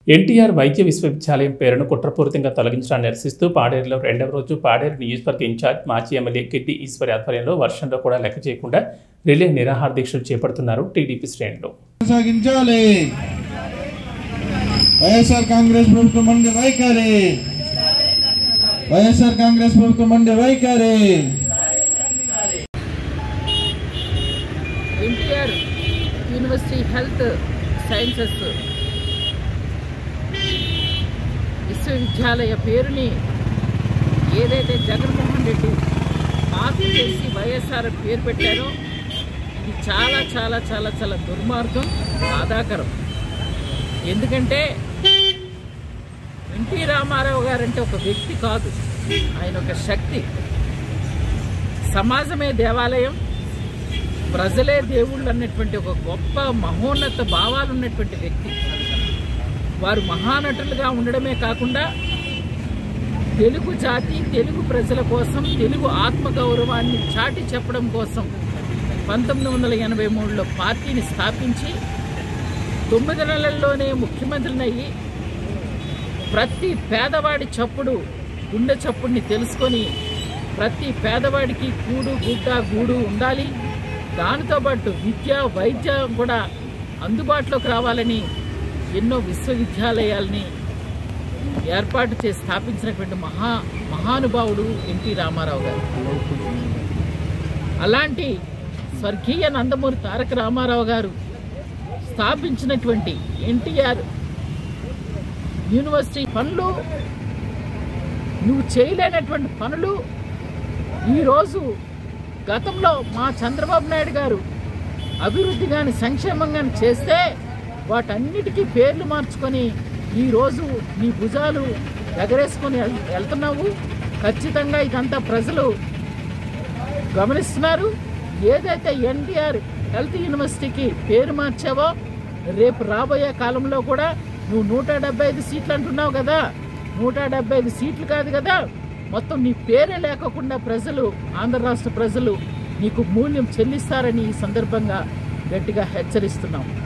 ఎన్టీఆర్ వైద్య విశ్వవిద్యాలయం పేరును కుట్రపూరితంగా తొలగించడాన్ని నిరసిస్తూ పాడేరులో రెండవ రోజు పాడేరు నియోజకవర్గ ఇన్ఛార్జ్ మాజీ ఎమ్మెల్యే గిడ్డి ఈశ్వరి ఆధ్వర్యంలో వర్షంలో కూడా లెక్క చేయకుండా రిలే నిరాహార దీక్షలు చేపడుతున్నారు టీడీపీ శ్రేణులు కొనసాగించాలి వైఎస్ఆర్ కాంగ్రెస్ ప్రభుత్వం మండి వైఖరి వైఎస్ఆర్ కాంగ్రెస్ ప్రభుత్వం మండి వైఖరి ఎన్టీఆర్ యూనివర్సిటీ హెల్త్ సైన్సెస్ విశ్వవిద్యాలయ పేరుని ఏదైతే జగన్మోహన్ రెడ్డి మార్పు చేసి వైఎస్ఆర్ పేరు పెట్టారో ఇది చాలా చాలా చాలా చాలా దుర్మార్గం బాధాకరం ఎందుకంటే ఎన్టీ రామారావు గారంటే ఒక వ్యక్తి కాదు ఆయన ఒక శక్తి సమాజమే దేవాలయం ప్రజలే దేవుళ్ళు అన్నటువంటి ఒక గొప్ప మహోన్నత భావాలు ఉన్నటువంటి వ్యక్తి వారు మహానటులుగా ఉండడమే కాకుండా తెలుగు జాతి తెలుగు ప్రజల కోసం తెలుగు ఆత్మగౌరవాన్ని చాటి చెప్పడం కోసం పంతొమ్మిది వందల ఎనభై మూడులో పార్టీని స్థాపించి తొమ్మిది నెలల్లోనే ముఖ్యమంత్రినయ్యి ప్రతి పేదవాడి చప్పుడు గుండె చప్పుడిని తెలుసుకొని ప్రతి పేదవాడికి కూడు గుడ్డ గూడు ఉండాలి దానితో పాటు విద్య వైద్యం కూడా అందుబాటులోకి రావాలని ఎన్నో విశ్వవిద్యాలయాల్ని ఏర్పాటు చేసి స్థాపించినటువంటి మహా మహానుభావుడు ఎన్టీ రామారావు గారు అలాంటి స్వర్గీయ నందమూరి తారక రామారావు గారు స్థాపించినటువంటి ఎన్టీఆర్ యూనివర్సిటీ పనులు నువ్వు చేయలేనటువంటి పనులు ఈరోజు గతంలో మా చంద్రబాబు నాయుడు గారు అభివృద్ధి కానీ సంక్షేమం కానీ చేస్తే వాటన్నిటికీ పేర్లు మార్చుకొని ఈరోజు నీ భుజాలు ఎగరేసుకొని వెళ్- వెళ్తున్నావు ఖచ్చితంగా ఇదంతా ప్రజలు గమనిస్తున్నారు ఏదైతే ఎన్టీఆర్ హెల్త్ యూనివర్సిటీకి పేరు మార్చావో రేపు రాబోయే కాలంలో కూడా నువ్వు నూట డెబ్బై ఐదు సీట్లు అంటున్నావు కదా నూట డెబ్బై ఐదు సీట్లు కాదు కదా మొత్తం నీ పేరే లేకుండా ప్రజలు ఆంధ్ర రాష్ట్ర ప్రజలు నీకు మూల్యం చెల్లిస్తారని ఈ సందర్భంగా గట్టిగా హెచ్చరిస్తున్నాం